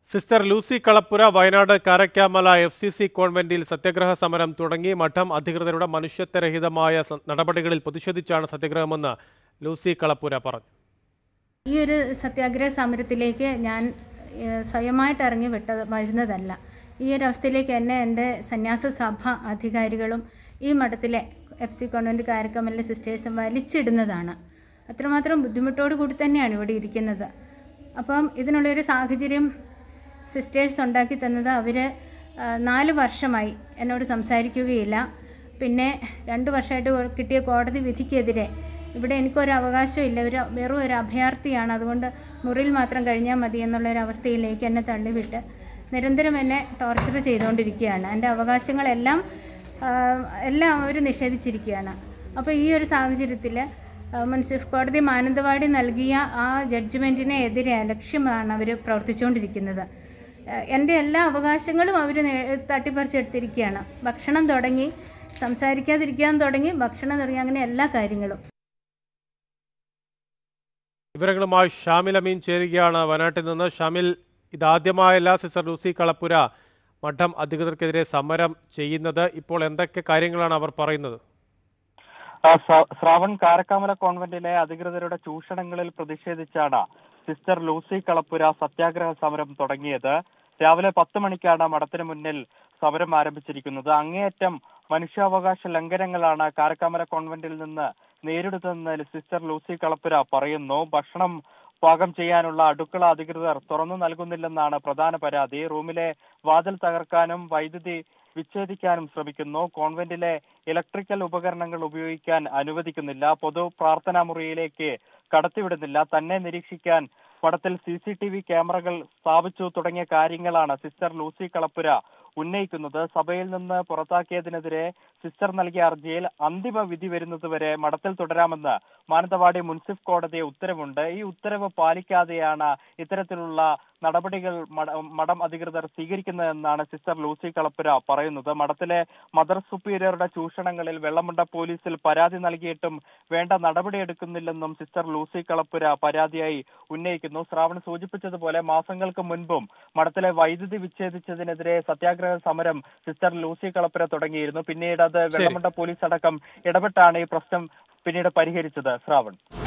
sister Lucy Kalappura Wayanad Karakkamala F C C കോൺവെന്റിൽ സത്യാഗ്രഹ സമരം തുടങ്ങി മഠം അധികൃതരുടെ മനുഷ്യത്വരഹിതമായ സ- നടപടികളിൽ പ്രതിഷേധിച്ചാണ് സത്യാഗ്രഹമെന്ന് ലൂസി കളപ്പുര പറഞ്ഞു ഈ ഒരു സത്യാഗ്രഹ സമരത്തിലേക്ക് ഞാൻ ഏഹ്, സ്വയമായിട്ട് ഇറങ്ങി വിട്ടത് വരുന്നതല്ല ഈ ഒരു അവസ്ഥയിലേക്ക് എന്നെ എൻ്റെ സന്യാസ സഭ അധികാരികളും ഈ മഠത്തിലെ എഫ് സി കോൺവെൻറ്റ് കാരക്കമലിലെ സിസ്റ്റേഴ്സും വലിച്ചിടുന്നതാണ് അത്രമാത്രം ബുദ്ധിമുട്ടോടു കൂടി തന്നെയാണ് ഇവിടെ ഇരിക്കുന്നത് അപ്പം ഇതിനുള്ളൊരു സാഹചര്യം സിസ്റ്റേഴ്സ് ഉണ്ടാക്കി തന്നത് അവർ നാല് വർഷമായി എന്നോട് സംസാരിക്കുകയില്ല പിന്നെ രണ്ട് വർഷമായിട്ട് കൊ- കിട്ടിയ കോടതി വിധിക്കെതിരെ ഇവിടെ എനിക്കൊരു അവകാശമില്ല ഒരു വെറും ഒരു അഭയാർത്ഥിയാണ് അതുകൊണ്ട് മുറിയിൽ മാത്രം കഴിഞ്ഞാൽ മതി എന്നുള്ളൊരു അവസ്ഥയിലേക്ക് എന്നെ തള്ളിവിട്ട് നിരന്തരം എന്നെ ടോർച്ചർ ചെയ്തുകൊണ്ടിരിക്കുകയാണ് എൻ്റെ അവകാശങ്ങളെല്ലാം ആ, എല്ലാം അവർ നിഷേധിച്ചിരിക്കുകയാണ് അപ്പോൾ ഈ ഒരു സാഹചര്യത്തിൽ മുൻസിഫ് കോടതി മാനന്തവാടി നൽകിയ ആ ജഡ്ജ്മെൻറ്റിനെ എതിരെ ലക്ഷ്യമാണ് അവർ പ്രവർത്തിച്ചുകൊണ്ടിരിക്കുന്നത് ഏഹ് എൻ്റെ എല്ലാ അവകാശങ്ങളും അവർ തട്ടിപ്പറിച്ചെടുത്തിരിക്കുകയാണ് ഭക്ഷണം തുടങ്ങി സംസാരിക്കാതിരിക്കാൻ തുടങ്ങി ഭക്ഷണം തുടങ്ങി അങ്ങനെ എല്ലാ കാര്യങ്ങളും വിവരങ്ങളുമായി ഷാമിൽ അമീൻ ചേരുകയാണ് വയനാട്ടിൽ നിന്ന് ഷാമിൽ ഇതാദ്യമായല്ല സിസ്റ്റർ ലൂസി കളപ്പുര മഠം അധികൃതർക്കെതിരെ സമരം ചെയ്യുന്നത് ഇപ്പോൾ എന്തൊക്കെ കാര്യങ്ങളാണ് അവർ പറയുന്നത് ആ, ശ്ര- ശ്രാവൺ കാരക്കാമല കോൺവെന്റിലെ അധികൃതരുടെ ചൂഷണങ്ങളിൽ പ്രതിഷേധിച്ചാണ് സിസ്റ്റർ ലൂസി കളപ്പുര സത്യാഗ്രഹ സമരം തുടങ്ങിയത് രാവിലെ പത്ത് മണിക്കാണ് മഠത്തിന് മുന്നിൽ സമരം ആരംഭിച്ചിരിക്കുന്നത് അങ്ങേയറ്റം മനുഷ്യാവകാശ ലംഘനങ്ങളാണ് കാരക്കാമല കോൺവെന്റിൽ നിന്ന് നേരിടുന്നതെന്ന് സിസ്റ്റർ ലൂസി കളപ്പുര പറയുന്നു ഭക്ഷണം പാകം ചെയ്യാനുള്ള അടുക്കള അധികൃതർ തുറന്നു നൽകുന്നില്ലെന്നാണ് പ്രധാന പരാതി റൂമിലെ വാതിൽ തകർക്കാനും വൈദ്യുതി വിച്ഛേദിക്കാനും ശ്രമിക്കുന്നു കോൺവെന്റിലെ ഇലക്ട്രിക്കൽ ഉപകരണങ്ങൾ ഉപയോഗിക്കാൻ അനുവദിക്കുന്നില്ല പൊതു പ്രാർത്ഥനാ മുറിയിലേക്ക് കടത്തിവിടുന്നില്ല തന്നെ നിരീക്ഷിക്കാൻ പടത്തിൽ സി സി ടി വി ക്യാമറകൾ സ്ഥാപിച്ചു തുടങ്ങിയ കാര്യങ്ങളാണ് സിസ്റ്റർ ലൂസി കളപ്പുര ഉന്നയിക്കുന്നത് സഭയിൽ നിന്ന് പുറത്താക്കിയതിനെതിരെ സിസ്റ്റർ നൽകിയ ഹർജിയിൽ അന്തിമ വിധി വരുന്നതുവരെ മഠത്തിൽ തുടരാമെന്ന് മാനന്തവാടി മുൻസിഫ് കോടതി ഉത്തരവുണ്ട് ഈ ഉത്തരവ് പാലിക്കാതെയാണ് ഇത്തരത്തിലുള്ള നടപടികൾ മഠ- മഠം അധികൃതർ സ്വീകരിക്കുന്നതെന്നാണ് സിസ്റ്റർ ലൂസി കളപ്പുര പറയുന്നത് മഠത്തിലെ മദർ സുപ്പീരിയറുടെ ചൂഷണങ്ങളിൽ വെള്ളമുണ്ട പോലീസിൽ പരാതി നൽകിയിട്ടും വേണ്ട നടപടിയെടുക്കുന്നില്ലെന്നും സിസ്റ്റർ ലൂസി കളപ്പുര പരാതിയായി ഉന്നയിക്കുന്നു ശ്രാവൺ സൂചിപ്പിച്ചതുപോലെ മാസങ്ങൾക്ക് മുൻപും മഠത്തിലെ വൈദ്യുതി വിച്ഛേദിച്ചതിനെതിരെ സത്യാഗ്രഹ സമരം സിസ്റ്റർ ലൂസി കളപ്പുര തുടങ്ങിയിരുന്നു പിന്നീട് അത് വെള്ളമുണ്ട പോലീസ് അടക്കം ഇടപെട്ടാണ് ഈ പ്രശ്നം പിന്നീട് പരിഹരിച്ചത് ശ്രാവൺ